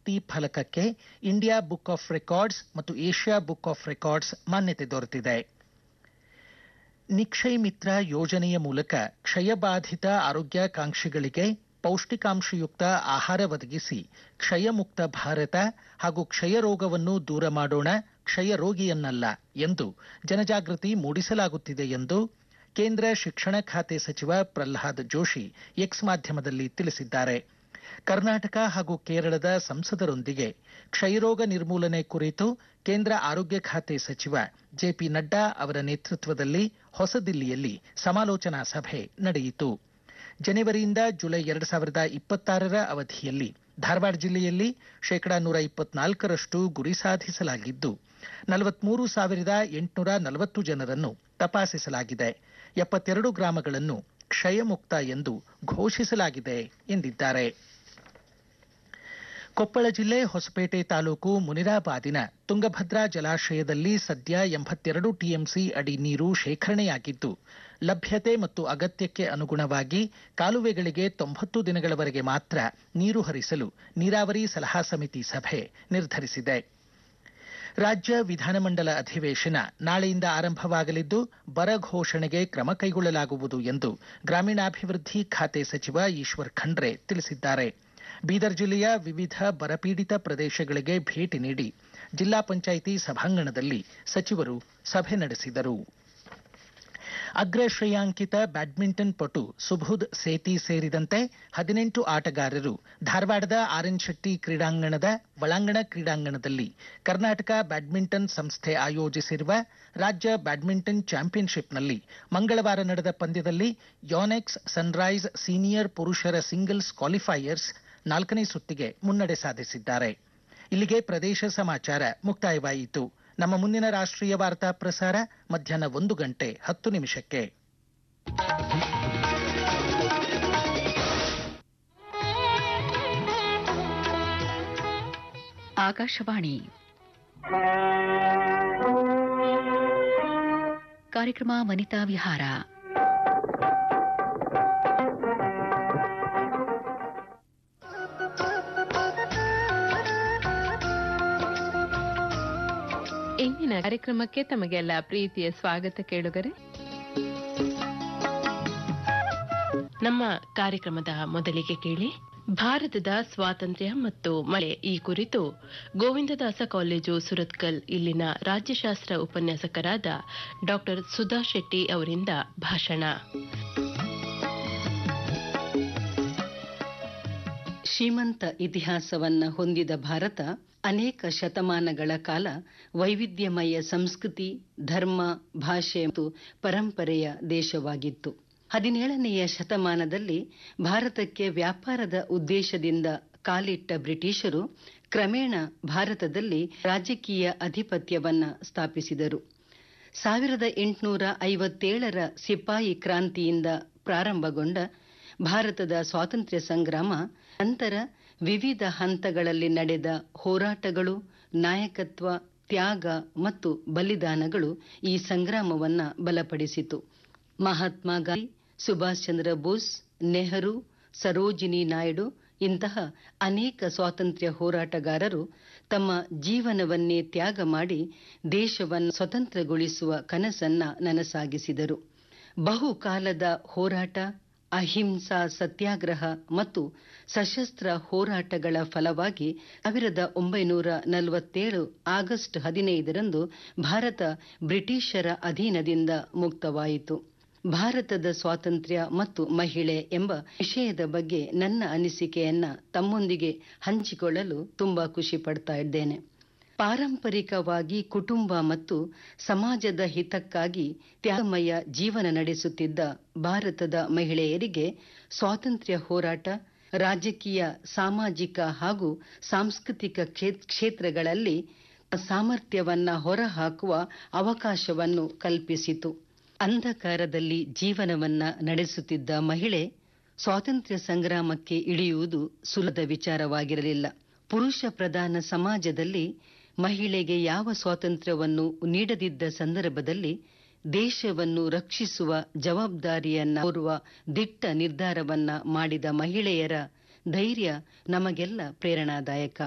ಕೀರ್ತಿ ಫಲಕಕ್ಕೆ India book of records ಮತ್ತು Asia book of records ಮಾನ್ಯತೆ ದೊರೆತಿದೆ ನಿಕ್ಷಯ್ ಮಿತ್ರ ಯೋಜನೆಯ ಮೂಲಕ ಕ್ಷಯಬಾಧಿತ ಆರೋಗ್ಯಾಕಾಂಕ್ಷಿಗಳಿಗೆ ಪೌಷ್ಟಿಕಾಂಶಯುಕ್ತ ಆಹಾರ ಒದಗಿಸಿ ಕ್ಷಯಮುಕ್ತ ಭಾರತ ಹಾಗೂ ಕ್ಷಯ ರೋಗವನ್ನು ದೂರ ಮಾಡೋಣ ಕ್ಷಯ ರೋಗಿಯನ್ನಲ್ಲ ಎಂದು ಜನಜಾಗೃತಿ ಮೂಡಿಸಲಾಗುತ್ತಿದೆ ಎಂದು ಕೇಂದ್ರ ಶಿಕ್ಷಣ ಖಾತೆ ಸಚಿವ ಪ್ರಹ್ಲಾದ್ ಜೋಶಿ ಎಕ್ಸ್ ಮಾಧ್ಯಮದಲ್ಲಿ ತಿಳಿಸಿದ್ದಾರೆ ಕರ್ನಾಟಕ ಹಾಗೂ ಕೇರಳದ ಸಂಸದರೊಂದಿಗೆ ಕ್ಷಯರೋಗ ನಿರ್ಮೂಲನೆ ಕುರಿತು ಕೇಂದ್ರ ಆರೋಗ್ಯ ಖಾತೆ ಸಚಿವ ಜೆಪಿ ನಡ್ಡಾ ಅವರ ನೇತೃತ್ವದಲ್ಲಿ ಹೊಸದಿಲ್ಲಿಯಲ್ಲಿ ಸಮಾಲೋಚನಾ ಸಭೆ ನಡೆಯಿತು ಜನವರಿಯಿಂದ ಜುಲೈ ಎರಡು ಸಾವಿರದ ಇಪ್ಪತ್ತಾರರ ಅವಧಿಯಲ್ಲಿ ಧಾರವಾಡ ಜಿಲ್ಲೆಯಲ್ಲಿ ಶೇಕಡಾ ನೂರ ಇಪ್ಪತ್ನಾಲ್ಕರಷ್ಟು ಗುರಿ ಸಾಧಿಸಲಾಗಿದ್ದು ನಲವತ್ಮೂರು ಸಾವಿರದ ಎಂಟುನೂರ ನಲವತ್ತು ಜನರನ್ನು ತಪಾಸಿಸಲಾಗಿದೆ ಎಪ್ಪತ್ತೆರಡು ಗ್ರಾಮಗಳನ್ನು ಕ್ಷಯಮುಕ್ತ ಎಂದು ಘೋಷಿಸಲಾಗಿದೆ ಎಂದಿದ್ದಾರೆ ಕೊಪ್ಪಳ ಜಿಲ್ಲೆ ಹೊಸಪೇಟೆ ತಾಲೂಕು ಮುನಿರಾಬಾದಿನ ತುಂಗಭದ್ರಾ ಜಲಾಶಯದಲ್ಲಿ ಸದ್ಯ ಎಂಬತ್ತೆರಡು ಟಿಎಂಸಿ ಅಡಿ ನೀರು ಶೇಖರಣೆಯಾಗಿದ್ದು ಲಭ್ಯತೆ ಮತ್ತು ಅಗತ್ಯಕ್ಕೆ ಅನುಗುಣವಾಗಿ ಕಾಲುವೆಗಳಿಗೆ ತೊಂಬತ್ತು ದಿನಗಳವರೆಗೆ ಮಾತ್ರ ನೀರು ಹರಿಸಲು ನೀರಾವರಿ ಸಲಹಾ ಸಮಿತಿ ಸಭೆ ನಿರ್ಧರಿಸಿದೆ ರಾಜ್ಯ ವಿಧಾನಮಂಡಲ ಅಧಿವೇಶನ ನಾಳೆಯಿಂದ ಆರಂಭವಾಗಲಿದ್ದು ಬರ ಘೋಷಣೆಗೆ ಕ್ರಮ ಕೈಗೊಳ್ಳಲಾಗುವುದು ಎಂದು ಗ್ರಾಮೀಣಾಭಿವೃದ್ಧಿ ಖಾತೆ ಸಚಿವ ಈಶ್ವರ್ ಖಂಡ್ರೆ ತಿಳಿಸಿದ್ದಾರೆ ಬೀದರ್ ಜಿಲ್ಲೆಯ ವಿವಿಧ ಬರಪೀಡಿತ ಪ್ರದೇಶಗಳಿಗೆ ಭೇಟಿ ನೀಡಿ ಜಿಲ್ಲಾ ಪಂಚಾಯಿತಿ ಸಭಾಂಗಣದಲ್ಲಿ ಸಚಿವರು ಸಭೆ ನಡೆಸಿದರು ಅಗ್ರ ಶ್ರೇಯಾಂಕಿತ ಬ್ಯಾಡ್ಮಿಂಟನ್ ಪಟು ಸುಬೋಧ್ ಸೇತಿ ಸೇರಿದಂತೆ ಹದಿನೆಂಟು ಆಟಗಾರರು ಧಾರವಾಡದ ಆರ್ಎನ್ ಶೆಟ್ಟಿ ಕ್ರೀಡಾಂಗಣದ ಒಳಾಂಗಣ ಕ್ರೀಡಾಂಗಣದಲ್ಲಿ ಕರ್ನಾಟಕ ಬ್ಯಾಡ್ಮಿಂಟನ್ ಸಂಸ್ಥೆ ಆಯೋಜಿಸಿರುವ ರಾಜ್ಯ ಬ್ಯಾಡ್ಮಿಂಟನ್ ಚಾಂಪಿಯನ್ಶಿಪ್ನಲ್ಲಿ ಮಂಗಳವಾರ ನಡೆದ ಪಂದ್ಯದಲ್ಲಿ ಯೋನೆಕ್ಸ್ ಸನ್ರೈಸ್ ಸೀನಿಯರ್ ಪುರುಷರ ಸಿಂಗಲ್ಸ್ ಕ್ವಾಲಿಫೈಯರ್ಸ್ ನಾಲ್ಕನೇ ಸುತ್ತಿಗೆ ಮುನ್ನಡೆ ಸಾಧಿಸಿದ್ದಾರೆ ಇಲ್ಲಿಗೆ ಪ್ರದೇಶ ಸಮಾಚಾರ ಮುಕ್ತಾಯವಾಯಿತು ನಮ್ಮ ಮುಂದಿನ ರಾಷ್ಟ್ರೀಯ ವಾರ್ತಾ ಪ್ರಸಾರ ಮಧ್ಯಾಹ್ನ ಒಂದು ಗಂಟೆ ಹತ್ತು ನಿಮಿಷಕ್ಕೆ ಆಕಾಶವಾಣಿ ಕಾರ್ಯಕ್ರಮ ವನಿತಾ ವಿಹಾರ ಇಂದಿನ ಕಾರ್ಯಕ್ರಮಕ್ಕೆ ತಮಗೆಲ್ಲ ಪ್ರೀತಿಯ ಸ್ವಾಗತ ಕೇಳುಗರೆ ನಮ್ಮ ಕಾರ್ಯಕ್ರಮದ ಮೊದಲಿಗೆ ಕೇಳಿ ಭಾರತದ ಸ್ವಾತಂತ್ರ್ಯ ಮತ್ತು ಮಳೆ ಈ ಕುರಿತು ಗೋವಿಂದದಾಸ ಕಾಲೇಜು ಸುರತ್ಕಲ್ ಇಲ್ಲಿನ ರಾಜ್ಯಶಾಸ್ತ್ರ ಉಪನ್ಯಾಸಕರಾದ ಡಾಕ್ಟರ್ ಸುಧಾ ಶೆಟ್ಟಿ ಅವರಿಂದ ಭಾಷಣ ಶ್ರೀಮಂತ ಇತಿಹಾಸವನ್ನ ಹೊಂದಿದ ಭಾರತ ಅನೇಕ ಶತಮಾನಗಳ ಕಾಲ ವೈವಿಧ್ಯಮಯ ಸಂಸ್ಕೃತಿ ಧರ್ಮ ಭಾಷೆ ಮತ್ತು ಪರಂಪರೆಯ ದೇಶವಾಗಿತ್ತು ಹದಿನೇಳನೆಯ ಶತಮಾನದಲ್ಲಿ ಭಾರತಕ್ಕೆ ವ್ಯಾಪಾರದ ಉದ್ದೇಶದಿಂದ ಕಾಲಿಟ್ಟ ಬ್ರಿಟಿಷರು ಕ್ರಮೇಣ ಭಾರತದಲ್ಲಿ ರಾಜಕೀಯ ಅಧಿಪತ್ಯವನ್ನ ಸ್ಥಾಪಿಸಿದರು ಸಾವಿರದ ಎಂಟುನೂರ ಐವತ್ತೇಳರ ಸಿಪಾಯಿ ಕ್ರಾಂತಿಯಿಂದ ಪ್ರಾರಂಭಗೊಂಡ ಭಾರತದ ಸ್ವಾತಂತ್ರ್ಯ ಸಂಗ್ರಾಮ ನಂತರ ವಿವಿಧ ಹಂತಗಳಲ್ಲಿ ನಡೆದ ಹೋರಾಟಗಳು ನಾಯಕತ್ವ ತ್ಯಾಗ ಮತ್ತು ಬಲಿದಾನಗಳು ಈ ಸಂಗ್ರಾಮವನ್ನ ಬಲಪಡಿಸಿತು ಮಹಾತ್ಮ ಗಾಂಧಿ ಸುಭಾಷ್ ಚಂದ್ರ ಬೋಸ್ ನೆಹರು ಸರೋಜಿನಿ ನಾಯ್ಡು ಇಂತಹ ಅನೇಕ ಸ್ವಾತಂತ್ರ್ಯ ಹೋರಾಟಗಾರರು ತಮ್ಮ ಜೀವನವನ್ನೇ ತ್ಯಾಗ ಮಾಡಿ ದೇಶವನ್ನು ಸ್ವತಂತ್ರಗೊಳಿಸುವ ಕನಸನ್ನ ನನಸಾಗಿಸಿದರು ಬಹುಕಾಲದ ಹೋರಾಟ ಅಹಿಂಸಾ ಸತ್ಯಾಗ್ರಹ ಮತ್ತು ಸಶಸ್ತ್ರ ಹೋರಾಟಗಳ ಫಲವಾಗಿ ಸಾವಿರದ ಒಂಬೈನೂರ ನಲವತ್ತೇಳು ಆಗಸ್ಟ್ ಹದಿನೈದರಂದು ಭಾರತ ಬ್ರಿಟಿಷರ ಅಧೀನದಿಂದ ಮುಕ್ತವಾಯಿತು ಭಾರತದ ಸ್ವಾತಂತ್ರ್ಯ ಮತ್ತು ಮಹಿಳೆ ಎಂಬ ವಿಷಯದ ಬಗ್ಗೆ ನನ್ನ ಅನಿಸಿಕೆಯನ್ನ ತಮ್ಮೊಂದಿಗೆ ಹಂಚಿಕೊಳ್ಳಲು ತುಂಬಾ ಖುಷಿ ಪಡ್ತಾ ಇದ್ದೇನೆ ಪಾರಂಪರಿಕವಾಗಿ ಕುಟುಂಬ ಮತ್ತು ಸಮಾಜದ ಹಿತಕ್ಕಾಗಿ ತ್ಯಾಗಮಯ ಜೀವನ ನಡೆಸುತ್ತಿದ್ದ ಭಾರತದ ಮಹಿಳೆಯರಿಗೆ ಸ್ವಾತಂತ್ರ್ಯ ಹೋರಾಟ ರಾಜಕೀಯ ಸಾಮಾಜಿಕ ಹಾಗೂ ಸಾಂಸ್ಕೃತಿಕ ಕ್ಷೇತ್ರಗಳಲ್ಲಿ ಸಾಮರ್ಥ್ಯವನ್ನ ಹೊರಹಾಕುವ ಅವಕಾಶವನ್ನು ಕಲ್ಪಿಸಿತು ಅಂಧಕಾರದಲ್ಲಿ ಜೀವನವನ್ನ ನಡೆಸುತ್ತಿದ್ದ ಮಹಿಳೆ ಸ್ವಾತಂತ್ರ್ಯ ಸಂಗ್ರಾಮಕ್ಕೆ ಇಳಿಯುವುದು ಸುಲಭದ ವಿಚಾರವಾಗಿರಲಿಲ್ಲ ಪುರುಷ ಪ್ರಧಾನ ಸಮಾಜದಲ್ಲಿ ಮಹಿಳೆಗೆ ಯಾವ ಸ್ವಾತಂತ್ರ್ಯವನ್ನು ನೀಡದಿದ್ದ ಸಂದರ್ಭದಲ್ಲಿ ದೇಶವನ್ನು ರಕ್ಷಿಸುವ ಜವಾಬ್ದಾರಿಯನ್ನ ಹೊರುವ ದಿಟ್ಟ ನಿರ್ಧಾರವನ್ನ ಮಾಡಿದ ಮಹಿಳೆಯರ ಧೈರ್ಯ ನಮಗೆಲ್ಲ ಪ್ರೇರಣಾದಾಯಕ